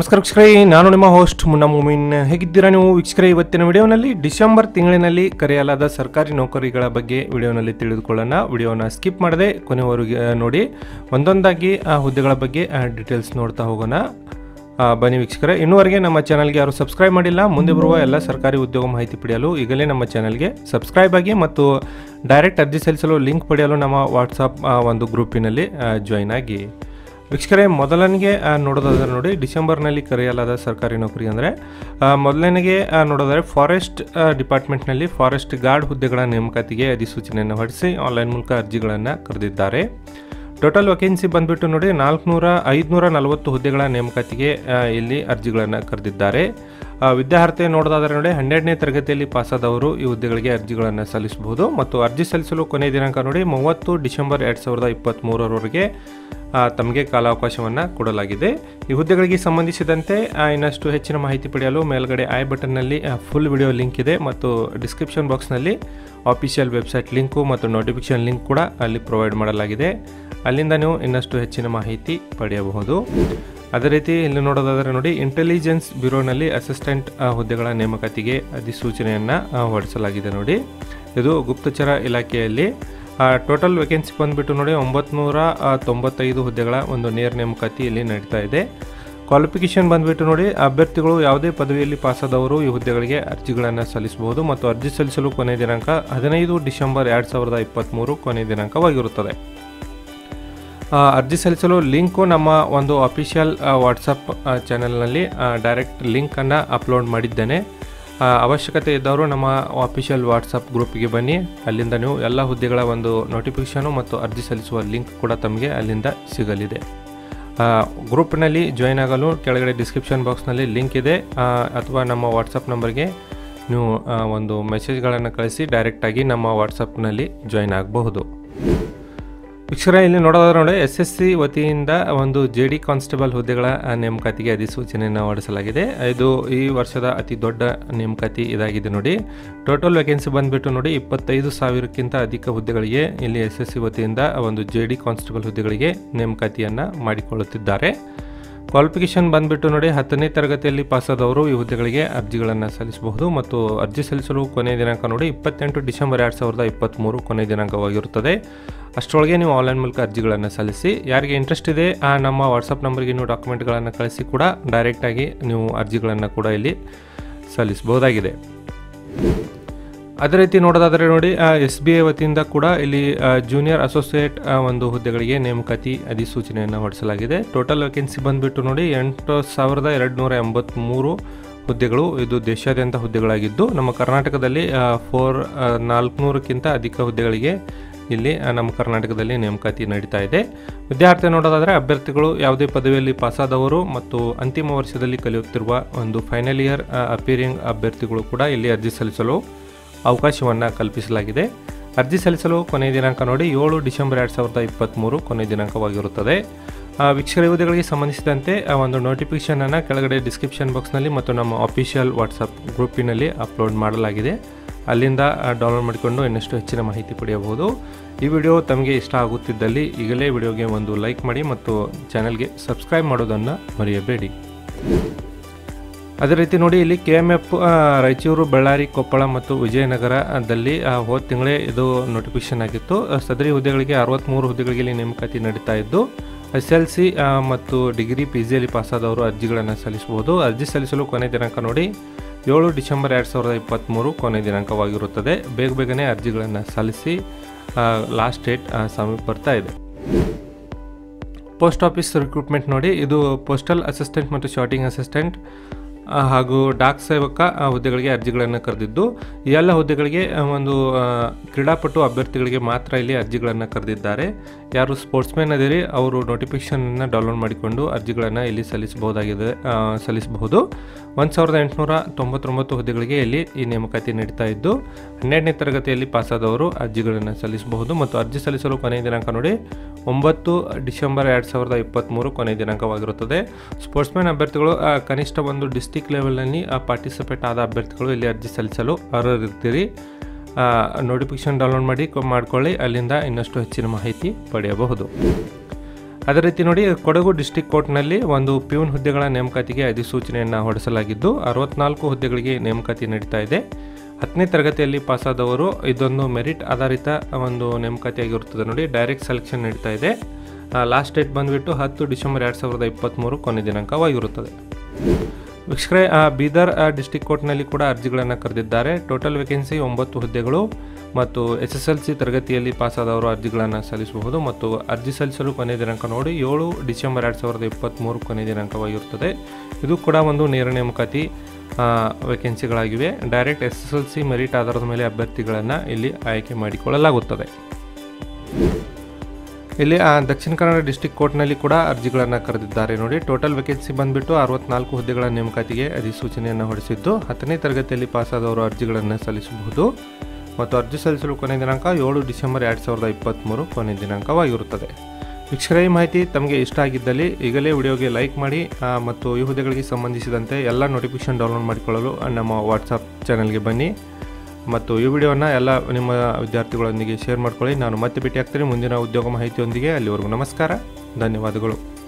ನಮಸ್ಕಾರ ವೀಕ್ಷಕರೇ ನಾನು ನಿಮ್ಮ ಹೋಸ್ಟ್ ಮುನ್ನ ಮುಮಿನ್ ಹೇಗಿದ್ದೀರಾ ನೀವು ವೀಕ್ಷಕರೇ ಇವತ್ತಿನ ವಿಡಿಯೋನಲ್ಲಿ ಡಿಸೆಂಬರ್ ತಿಂಗಳಿನಲ್ಲಿ ಕರೆಯಲಾದ ಸರ್ಕಾರಿ ನೌಕರಿಗಳ ಬಗ್ಗೆ ವಿಡಿಯೋನಲ್ಲಿ ತಿಳಿದುಕೊಳ್ಳೋಣ ವಿಡಿಯೋನ ಸ್ಕಿಪ್ ಮಾಡದೆ ಕೊನೆವರೆಗೆ ಆ, ನೋಡಿ ಒಂದೊಂದಾಗಿ ಆ ಹುದ್ದೆಗಳ ಬಗ್ಗೆ ಡೀಟೇಲ್ಸ್ ನೋಡ್ತಾ ಹೋಗೋಣ ಆ, ಬನ್ನಿ ವೀಕ್ಷಕರೇ ಇನ್ನೂವರೆಗೆ ನಮ್ಮ ಚಾನಲ್ಗೆ ಯಾರು ಸಬ್ಸ್ಕ್ರೈಬ್ ಮಾಡಿಲ್ಲ ಮುಂದೆ ಬರುವ ಎಲ್ಲ ಸರ್ಕಾರಿ ಉದ್ಯೋಗ ಮಾಹಿತಿ ಪಡೆಯಲು ಈಗಲೇ ನಮ್ಮ ಚಾನಲ್ಗೆ ಸಬ್ಸ್ಕ್ರೈಬ್ ಆಗಿ ಮತ್ತು ಡೈರೆಕ್ಟ್ ಅರ್ಜಿ ಸಲ್ಲಿಸಲು ಲಿಂಕ್ ಪಡೆಯಲು ನಮ್ಮ ವಾಟ್ಸಪ್ ಆ, ಒಂದು ಗ್ರೂಪಿನಲ್ಲಿ ಜಾಯಿನ್ ಆಗಿ ವೀಕ್ಷಕರೇ ಮೊದಲನಿಗೆ ಆ, ನೋಡೋದಾದ್ರೆ ನೋಡಿ ಡಿಸೆಂಬರ್ನಲ್ಲಿ ಕರೆಯಲಾದ ಸರ್ಕಾರಿ ನೌಕರಿ ಅಂದರೆ ಮೊದಲನಿಗೆ ಆ, ನೋಡೋದಾದ್ರೆ ಫಾರೆಸ್ಟ್ ಆ, ಡಿಪಾರ್ಟ್ಮೆಂಟ್ನಲ್ಲಿ ಫಾರೆಸ್ಟ್ ಗಾರ್ಡ್ ಹುದ್ದೆಗಳ ನೇಮಕಾತಿಗೆ ಅಧಿಸೂಚನೆಯನ್ನು ಹೊರಡಿಸಿ ಆನ್ಲೈನ್ ಮೂಲಕ ಅರ್ಜಿಗಳನ್ನು ಕರೆದಿದ್ದಾರೆ ಟೋಟಲ್ ವೇಕೆನ್ಸಿ ಬಂದ್ಬಿಟ್ಟು ನೋಡಿ ನಾಲ್ಕುನೂರ ಐದುನೂರ ನಲವತ್ತು ಹುದ್ದೆಗಳ ನೇಮಕಾತಿಗೆ ಆ, ಇಲ್ಲಿ ಅರ್ಜಿಗಳನ್ನು ಕರೆದಿದ್ದಾರೆ ಆ, ವಿದ್ಯಾರ್ಥಿ ನೋಡೋದಾದ್ರೆ ನೋಡಿ ಹನ್ನೆರಡನೇ ತರಗತಿಯಲ್ಲಿ ಪಾಸಾದವರು ಈ ಹುದ್ದೆಗಳಿಗೆ ಅರ್ಜಿಗಳನ್ನು ಸಲ್ಲಿಸಬಹುದು ಮತ್ತು ಅರ್ಜಿ ಸಲ್ಲಿಸಲು ಕೊನೆಯ ದಿನಾಂಕ ನೋಡಿ ಮೂವತ್ತು ಡಿಸೆಂಬರ್ ಎರಡು ಸಾವಿರದ ಇಪ್ಪತ್ತ್ಮೂರರವರೆಗೆ ಆ, ತಮಗೆ ಕಾಲಾವಕಾಶವನ್ನು ಕೊಡಲಾಗಿದೆ ಈ ಹುದ್ದೆಗಳಿಗೆ ಸಂಬಂಧಿಸಿದಂತೆ ಆ, ಇನ್ನಷ್ಟು ಹೆಚ್ಚಿನ ಮಾಹಿತಿ ಪಡೆಯಲು ಮೇಲ್ಗಡೆ ಐ ಬಟನ್ನಲ್ಲಿ ಫುಲ್ ವಿಡಿಯೋ ಲಿಂಕ್ ಇದೆ ಮತ್ತು ಡಿಸ್ಕ್ರಿಪ್ಷನ್ ಬಾಕ್ಸ್ನಲ್ಲಿ ಆಫಿಷಿಯಲ್ ವೆಬ್ಸೈಟ್ ಲಿಂಕು ಮತ್ತು ನೋಟಿಫಿಕೇಶನ್ ಲಿಂಕ್ ಕೂಡ ಅಲ್ಲಿ ಪ್ರೊವೈಡ್ ಮಾಡಲಾಗಿದೆ ಅಲ್ಲಿಂದ ನೀವು ಇನ್ನಷ್ಟು ಹೆಚ್ಚಿನ ಮಾಹಿತಿ ಪಡೆಯಬಹುದು ಅದೇ ರೀತಿ ಇಲ್ಲಿ ನೋಡೋದಾದರೆ ನೋಡಿ ಇಂಟೆಲಿಜೆನ್ಸ್ ಬ್ಯೂರೋನಲ್ಲಿ ಅಸಿಸ್ಟೆಂಟ್ ಆ, ಹುದ್ದೆಗಳ ನೇಮಕಾತಿಗೆ ಅಧಿಸೂಚನೆಯನ್ನು ಆ, ಹೊರಡಿಸಲಾಗಿದೆ ನೋಡಿ ಇದು ಗುಪ್ತಚರ ಇಲಾಖೆಯಲ್ಲಿ ಟೋಟಲ್ ವೇಕೆನ್ಸಿ ಬಂದುಬಿಟ್ಟು ನೋಡಿ ಒಂಬತ್ತು ತೊಂಬತ್ತೈದು ಹುದ್ದೆಗಳ ಒಂದು ನೇರ ನೇಮಕಾತಿ ಇಲ್ಲಿ ನಡೀತಾ ಇದೆ ಕ್ವಾಲಿಫಿಕೇಷನ್ ಬಂದುಬಿಟ್ಟು ನೋಡಿ ಅಭ್ಯರ್ಥಿಗಳು ಯಾವುದೇ ಪದವಿಯಲ್ಲಿ ಪಾಸಾದವರು ಈ ಹುದ್ದೆಗಳಿಗೆ ಅರ್ಜಿಗಳನ್ನು ಸಲ್ಲಿಸಬಹುದು ಮತ್ತು ಅರ್ಜಿ ಸಲ್ಲಿಸಲು ಕೊನೆಯ ದಿನಾಂಕ ಹದಿನೈದು ಡಿಸೆಂಬರ್ ಎರಡು ಸಾವಿರದ ಇಪ್ಪತ್ತ್ಮೂರು ಕೊನೆಯ ದಿನಾಂಕವಾಗಿರುತ್ತದೆ ಆ, ಅರ್ಜಿ ಸಲ್ಲಿಸಲು ಲಿಂಕು ನಮ್ಮ ಒಂದು ಅಫಿಷಿಯಲ್ ವಾಟ್ಸಪ್ ಚಾನಲ್ನಲ್ಲಿ ಡೈರೆಕ್ಟ್ ಲಿಂಕನ್ನು ಅಪ್ಲೋಡ್ ಮಾಡಿದ್ದೇನೆ ಆ, ಅವಶ್ಯಕತೆ ಇದ್ದವರು ನಮ್ಮ ಅಫಿಷಿಯಲ್ ವಾಟ್ಸಪ್ ಗ್ರೂಪಿಗೆ ಬನ್ನಿ ಅಲ್ಲಿಂದ ನೀವು ಎಲ್ಲ ಹುದ್ದೆಗಳ ಒಂದು ನೋಟಿಫಿಕೇಷನು ಮತ್ತು ಅರ್ಜಿ ಸಲ್ಲಿಸುವ ಲಿಂಕ್ ಕೂಡ ತಮಗೆ ಅಲ್ಲಿಂದ ಸಿಗಲಿದೆ ಆ, ಗ್ರೂಪ್ನಲ್ಲಿ ಜಾಯ್ನ್ ಆಗಲು ಕೆಳಗಡೆ ಡಿಸ್ಕ್ರಿಪ್ಷನ್ ಬಾಕ್ಸ್ನಲ್ಲಿ ಲಿಂಕ್ ಇದೆ ಆ, ಅಥವಾ ನಮ್ಮ ವಾಟ್ಸಪ್ ನಂಬರ್ಗೆ ನೀವು ಆ, ಒಂದು ಮೆಸೇಜ್ಗಳನ್ನು ಕಳಿಸಿ ಡೈರೆಕ್ಟಾಗಿ ನಮ್ಮ ವಾಟ್ಸಪ್ನಲ್ಲಿ ಜಾಯ್ನ್ ಆಗಬಹುದು ವೀಕ್ಷರ ಇಲ್ಲಿ ನೋಡೋದಾದ್ರೆ ನೋಡಿ ಎಸ್ ಎಸ್ ಸಿ ವತಿಯಿಂದ ಒಂದು ಜೆ ಡಿ ಕಾನ್ಸ್ಟೇಬಲ್ ಹುದ್ದೆಗಳ ಆ, ನೇಮಕಾತಿಗೆ ಅಧಿಸೂಚನೆಯನ್ನು ಹೊರಡಿಸಲಾಗಿದೆ ಇದು ಈ ವರ್ಷದ ಅತಿ ದೊಡ್ಡ ನೇಮಕಾತಿ ಇದಾಗಿದೆ ನೋಡಿ ಟೋಟಲ್ ವೇಕೆನ್ಸಿ ಬಂದುಬಿಟ್ಟು ನೋಡಿ ಇಪ್ಪತ್ತೈದು ಸಾವಿರಕ್ಕಿಂತ ಅಧಿಕ ಹುದ್ದೆಗಳಿಗೆ ಇಲ್ಲಿ ಎಸ್ ಎಸ್ ಸಿ ವತಿಯಿಂದ ಒಂದು ಜೆ ಡಿ ಕಾನ್ಸ್ಟೇಬಲ್ ಹುದ್ದೆಗಳಿಗೆ ನೇಮಕಾತಿಯನ್ನು ಮಾಡಿಕೊಳ್ಳುತ್ತಿದ್ದಾರೆ ಕ್ವಾಲಿಫಿಕೇಷನ್ ಬಂದುಬಿಟ್ಟು ನೋಡಿ ಹತ್ತನೇ ತರಗತಿಯಲ್ಲಿ ಪಾಸಾದವರು ಈ ಹುದ್ದೆಗಳಿಗೆ ಅರ್ಜಿಗಳನ್ನು ಸಲ್ಲಿಸಬಹುದು ಮತ್ತು ಅರ್ಜಿ ಸಲ್ಲಿಸಲು ಕೊನೆಯ ದಿನಾಂಕ ನೋಡಿ ಇಪ್ಪತ್ತೆಂಟು ಡಿಸೆಂಬರ್ ಎರಡು ಸಾವಿರದ ಇಪ್ಪತ್ತ್ಮೂರು ಕೊನೆಯ ದಿನಾಂಕವಾಗಿರುತ್ತದೆ ಅಷ್ಟರೊಳಗೆ ನೀವು ಆನ್ಲೈನ್ ಮೂಲಕ ಅರ್ಜಿಗಳನ್ನು ಸಲ್ಲಿಸಿ ಯಾರಿಗೆ ಇಂಟ್ರೆಸ್ಟ್ ಇದೆ ಆ ನಮ್ಮ ವಾಟ್ಸಪ್ ನಂಬರ್ಗೆ ನೀವು ಡಾಕ್ಯುಮೆಂಟ್ಗಳನ್ನು ಕಳಿಸಿ ಕೂಡ ಡೈರೆಕ್ಟಾಗಿ ನೀವು ಅರ್ಜಿಗಳನ್ನು ಕೂಡ ಇಲ್ಲಿ ಸಲ್ಲಿಸಬಹುದಾಗಿದೆ ಅದೇ ರೀತಿ ನೋಡೋದಾದರೆ ನೋಡಿ ಎಸ್ ಬಿ ಐ ವತಿಯಿಂದ ಕೂಡ ಇಲ್ಲಿ ಜೂನಿಯರ್ ಅಸೋಸಿಯೇಟ್ ಒಂದು ಹುದ್ದೆಗಳಿಗೆ ನೇಮಕಾತಿ ಅಧಿಸೂಚನೆಯನ್ನು ಹೊರಡಿಸಲಾಗಿದೆ ಟೋಟಲ್ ವೇಕೆನ್ಸಿ ಬಂದುಬಿಟ್ಟು ನೋಡಿ ಎಂಟು ಸಾವಿರದ ಎರಡು ನೂರ ಎಂಬತ್ತ್ಮೂರು ಹುದ್ದೆಗಳು ಇದು ದೇಶಾದ್ಯಂತ ಹುದ್ದೆಗಳಾಗಿದ್ದು ನಮ್ಮ ಕರ್ನಾಟಕದಲ್ಲಿ ಫೋರ್ ನಾಲ್ಕುನೂರಕ್ಕಿಂತ ಅಧಿಕ ಹುದ್ದೆಗಳಿಗೆ ಇಲ್ಲಿ ಆ, ನಮ್ಮ ಕರ್ನಾಟಕದಲ್ಲಿ ನೇಮಕಾತಿ ನಡೀತಾ ಇದೆ ವಿದ್ಯಾರ್ಥಿ ನೋಡೋದಾದರೆ ಅಭ್ಯರ್ಥಿಗಳು ಯಾವುದೇ ಪದವಿಯಲ್ಲಿ ಪಾಸಾದವರು ಮತ್ತು ಅಂತಿಮ ವರ್ಷದಲ್ಲಿ ಕಲಿಯುತ್ತಿರುವ ಒಂದು ಫೈನಲ್ ಇಯರ್ ಅಪಿಯರಿಂಗ್ ಅಭ್ಯರ್ಥಿಗಳು ಕೂಡ ಇಲ್ಲಿ ಅರ್ಜಿ ಸಲ್ಲಿಸಲು ಅವಕಾಶವನ್ನು ಕಲ್ಪಿಸಲಾಗಿದೆ ಅರ್ಜಿ ಸಲ್ಲಿಸಲು ಕೊನೆಯ ದಿನಾಂಕ ನೋಡಿ ಏಳು ಡಿಸೆಂಬರ್ ಎರಡು ಸಾವಿರದ ಇಪ್ಪತ್ತ್ಮೂರು ಕೊನೆಯ ದಿನಾಂಕವಾಗಿರುತ್ತದೆ ಆ, ವೀಕ್ಷಕ ಹುದ್ದೆಗಳಿಗೆ ಸಂಬಂಧಿಸಿದಂತೆ ಆ ಒಂದು ನೋಟಿಫಿಕೇಷನನ್ನು ಕೆಳಗಡೆ ಡಿಸ್ಕ್ರಿಪ್ಷನ್ ಬಾಕ್ಸ್ನಲ್ಲಿ ಮತ್ತು ನಮ್ಮ ಅಫಿಷಿಯಲ್ ವಾಟ್ಸಪ್ ಗ್ರೂಪಿನಲ್ಲಿ ಅಪ್ಲೋಡ್ ಮಾಡಲಾಗಿದೆ ಅಲ್ಲಿಂದ ಡೌನ್ಲೋಡ್ ಮಾಡಿಕೊಂಡು ಇನ್ನಷ್ಟು ಹೆಚ್ಚಿನ ಮಾಹಿತಿ ಪಡೆಯಬಹುದು ಈ ವಿಡಿಯೋ ತಮಗೆ ಇಷ್ಟ ಆಗುತ್ತಿದ್ದಲ್ಲಿ ಈಗಲೇ ವಿಡಿಯೋಗೆ ಒಂದು ಲೈಕ್ ಮಾಡಿ ಮತ್ತು ಚಾನಲ್ಗೆ ಸಬ್ಸ್ಕ್ರೈಬ್ ಮಾಡೋದನ್ನು ಮರೆಯಬೇಡಿ ಅದೇ ರೀತಿ ನೋಡಿ ಇಲ್ಲಿ K M F Raichur Ballari Koppal ಮತ್ತು ವಿಜಯನಗರದಲ್ಲಿ ಆ, ಹೋದ ತಿಂಗಳೇ ಇದು ನೋಟಿಫಿಕೇಶನ್ ಆಗಿತ್ತು ಆ, ಸದರಿ ಹುದ್ದೆಗಳಿಗೆ ಅರವತ್ತ್ಮೂರು ಹುದ್ದೆಗಳಿಗೆ ಇಲ್ಲಿ ನೇಮಕಾತಿ ನಡೀತಾ ಇದ್ದು ಎಸ್ ಎಲ್ ಸಿ ಮತ್ತು ಡಿಗ್ರಿ ಪಿ ಜಿಯಲ್ಲಿ ಪಾಸಾದವರು ಅರ್ಜಿಗಳನ್ನು ಸಲ್ಲಿಸಬಹುದು ಅರ್ಜಿ ಸಲ್ಲಿಸಲು ಕೊನೆ ದಿನಾಂಕ ನೋಡಿ ಏಳು ಡಿಸೆಂಬರ್ ಎರಡು ಸಾವಿರದ ಇಪ್ಪತ್ತ್ಮೂರು ಕೊನೆ ದಿನಾಂಕವಾಗಿರುತ್ತದೆ ಬೇಗ ಬೇಗನೆ ಅರ್ಜಿಗಳನ್ನು ಸಲ್ಲಿಸಿ ಲಾಸ್ಟ್ ಡೇಟ್ ಸಮೀಪ ಬರ್ತಾ ಇದೆ ಪೋಸ್ಟ್ ಆಫೀಸ್ ರಿಕ್ರೂಟ್ಮೆಂಟ್ ನೋಡಿ ಇದು ಪೋಸ್ಟಲ್ ಅಸಿಸ್ಟೆಂಟ್ ಮತ್ತು ಶಾರ್ಟಿಂಗ್ ಅಸಿಸ್ಟೆಂಟ್ ಆ, ಹಾಗೂ ಡಾಕ್ ಸೇವಕ ಆ, ಹುದ್ದೆಗಳಿಗೆ ಅರ್ಜಿಗಳನ್ನು ಕರೆದಿದ್ದು ಈ ಎಲ್ಲ ಹುದ್ದೆಗಳಿಗೆ ಆ, ಒಂದು ಆ, ಕ್ರೀಡಾಪಟು ಅಭ್ಯರ್ಥಿಗಳಿಗೆ ಮಾತ್ರ ಇಲ್ಲಿ ಅರ್ಜಿಗಳನ್ನು ಕರೆದಿದ್ದಾರೆ ಯಾರು ಸ್ಪೋರ್ಟ್ಸ್ಮನ್ ಅದಿರಿ ಅವರು ನೋಟಿಫಿಕೇಷನನ್ನು ಡೌನ್ಲೋಡ್ ಮಾಡಿಕೊಂಡು ಅರ್ಜಿಗಳನ್ನು ಇಲ್ಲಿ ಸಲ್ಲಿಸಬಹುದಾಗಿದೆ ಆ, ಸಲ್ಲಿಸಬಹುದು ಒಂದು ಸಾವಿರದ ಎಂಟುನೂರ ತೊಂಬತ್ತೊಂಬತ್ತು ಹುದ್ದೆಗಳಿಗೆ ಇಲ್ಲಿ ಈ ನೇಮಕಾತಿ ನಡೀತಾ ಇದ್ದು ಹನ್ನೆರಡನೇ ತರಗತಿಯಲ್ಲಿ ಪಾಸಾದವರು ಅರ್ಜಿಗಳನ್ನು ಸಲ್ಲಿಸಬಹುದು ಮತ್ತು ಅರ್ಜಿ ಸಲ್ಲಿಸಲು ಕೊನೆಯ ದಿನಾಂಕ ನೋಡಿ ಒಂಬತ್ತು ಡಿಸೆಂಬರ್ ಎರಡು ಸಾವಿರದ ಇಪ್ಪತ್ತ್ಮೂರು ಕೊನೆಯ ದಿನಾಂಕವಾಗಿರುತ್ತದೆ ಸ್ಪೋರ್ಟ್ಸ್ಮನ್ ಅಭ್ಯರ್ಥಿಗಳು ಆ, ಕನಿಷ್ಠ ಒಂದು ಡಿಸ್ಟಿಕ್ ಲೆವೆಲ್ನಲ್ಲಿ ಪಾರ್ಟಿಸಿಪೇಟ್ ಆದ ಅಭ್ಯರ್ಥಿಗಳು ಇಲ್ಲಿ ಅರ್ಜಿ ಸಲ್ಲಿಸಲು ಅರ್ಹರಿರ್ತೀರಿ ನೋಟಿಫಿಕೇಶನ್ ಡೌನ್ಲೋಡ್ ಮಾಡಿ ಕೊ- ಮಾಡ್ಕೊಳ್ಳಿ ಅಲ್ಲಿಂದ ಇನ್ನಷ್ಟು ಹೆಚ್ಚಿನ ಮಾಹಿತಿ ಪಡೆಯಬಹುದು ಅದೇ ರೀತಿ ನೋಡಿ ಕೊಡಗು ಡಿಸ್ಟಿಕ್ ಕೋರ್ಟ್ನಲ್ಲಿ ಒಂದು ಪ್ಯೂನ್ ಹುದ್ದೆಗಳ ನೇಮಕಾತಿಗೆ ಅಧಿಸೂಚನೆಯನ್ನು ಹೊರಡಿಸಲಾಗಿದ್ದು ಅರವತ್ನಾಲ್ಕು ಹುದ್ದೆಗಳಿಗೆ ನೇಮಕಾತಿ ನಡೀತಾ ಇದೆ ಹತ್ತನೇ ತರಗತಿಯಲ್ಲಿ ಪಾಸಾದವರು ಇದೊಂದು ಮೆರಿಟ್ ಆಧಾರಿತ ಒಂದು ನೇಮಕಾತಿಯಾಗಿರುತ್ತದೆ ನೋಡಿ ಡೈರೆಕ್ಟ್ ಸೆಲೆಕ್ಷನ್ ನಡೀತಾ ಇದೆ ಲಾಸ್ಟ್ ಡೇಟ್ ಬಂದುಬಿಟ್ಟು ಹತ್ತು ಡಿಸೆಂಬರ್ ಎರಡು ಸಾವಿರದ ಇಪ್ಪತ್ತ್ಮೂರು ಕೊನೆ ದಿನಾಂಕವಾಗಿರುತ್ತದೆ ವೀಕ್ಷಕರೇ ಆ, ಬೀದರ್ ಆ, ಡಿಸ್ಟಿಕ್ ಕೋರ್ಟ್ನಲ್ಲಿ ಕೂಡ ಅರ್ಜಿಗಳನ್ನು ಕರೆದಿದ್ದಾರೆ ಟೋಟಲ್ ವೇಕೆನ್ಸಿ ಒಂಬತ್ತು ಹುದ್ದೆಗಳು ಮತ್ತು ಎಸ್ ಎಸ್ ಎಲ್ ಸಿ ತರಗತಿಯಲ್ಲಿ ಪಾಸಾದವರು ಅರ್ಜಿಗಳನ್ನು ಸಲ್ಲಿಸಬಹುದು ಮತ್ತು ಅರ್ಜಿ ಸಲ್ಲಿಸಲು ಕೊನೆ ದಿನಾಂಕ ನೋಡಿ ಏಳು ಡಿಸೆಂಬರ್ ಎರಡು ಸಾವಿರದ ಇಪ್ಪತ್ತ್ಮೂರು ಕೊನೆ ದಿನಾಂಕವಾಗಿರುತ್ತದೆ ಇದು ಕೂಡ ಒಂದು ನೇರ ನೇಮಕಾತಿ ಆ, ವೇಕೆನ್ಸಿಗಳಾಗಿವೆ direct S S L C merit ಆಧಾರದ ಮೇಲೆ ಅಭ್ಯರ್ಥಿಗಳನ್ನು ಇಲ್ಲಿ ಆಯ್ಕೆ ಮಾಡಿಕೊಳ್ಳಲಾಗುತ್ತದೆ ಇಲ್ಲಿ ಆ, ದಕ್ಷಿಣ ಕನ್ನಡ ಡಿಸ್ಟಿಕ್ ಕೋರ್ಟ್ನಲ್ಲಿ ಕೂಡ ಅರ್ಜಿಗಳನ್ನು ಕರೆದಿದ್ದಾರೆ ನೋಡಿ ಟೋಟಲ್ ವೇಕೆನ್ಸಿ ಬಂದ್ಬಿಟ್ಟು ಅರವತ್ನಾಲ್ಕು ಹುದ್ದೆಗಳ ನೇಮಕಾತಿಗೆ ಅಧಿಸೂಚನೆಯನ್ನು ಹೊರಡಿಸಿದ್ದು ಹತ್ತನೇ ತರಗತಿಯಲ್ಲಿ ಪಾಸಾದವರು ಅರ್ಜಿಗಳನ್ನು ಸಲ್ಲಿಸಬಹುದು ಮತ್ತು ಅರ್ಜಿ ಸಲ್ಲಿಸಲು ಕೊನೆ ದಿನಾಂಕ ಏಳು ಡಿಸೆಂಬರ್ ಎರಡು ಸಾವಿರದ ಇಪ್ಪತ್ತ್ಮೂರು ಕೊನೆ ದಿನಾಂಕವಾಗಿರುತ್ತದೆ ವೀಕ್ಷಕರ ಈ ಮಾಹಿತಿ ತಮಗೆ ಇಷ್ಟ ಆಗಿದ್ದಲ್ಲಿ ಈಗಲೇ ವಿಡಿಯೋಗೆ ಲೈಕ್ ಮಾಡಿ ಆ, ಮತ್ತು ಈ ಹುದ್ದೆಗಳಿಗೆ ಸಂಬಂಧಿಸಿದಂತೆ ಎಲ್ಲ ನೋಟಿಫಿಕೇಶನ್ ಡೌನ್ಲೋಡ್ ಮಾಡಿಕೊಳ್ಳಲು ನಮ್ಮ ವಾಟ್ಸಪ್ ಚಾನಲ್ಗೆ ಬನ್ನಿ ಮತ್ತು ಈ ವಿಡಿಯೋನ ಎಲ್ಲ ನಿಮ್ಮ ವಿದ್ಯಾರ್ಥಿಗಳೊಂದಿಗೆ ಶೇರ್ ಮಾಡ್ಕೊಳ್ಳಿ ನಾನು ಮತ್ತೆ ಭೇಟಿ ಆಗ್ತೀನಿ ಮುಂದಿನ ಉದ್ಯೋಗ ಮಾಹಿತಿಯೊಂದಿಗೆ ಅಲ್ಲಿವರೆಗೂ ನಮಸ್ಕಾರ ಧನ್ಯವಾದಗಳು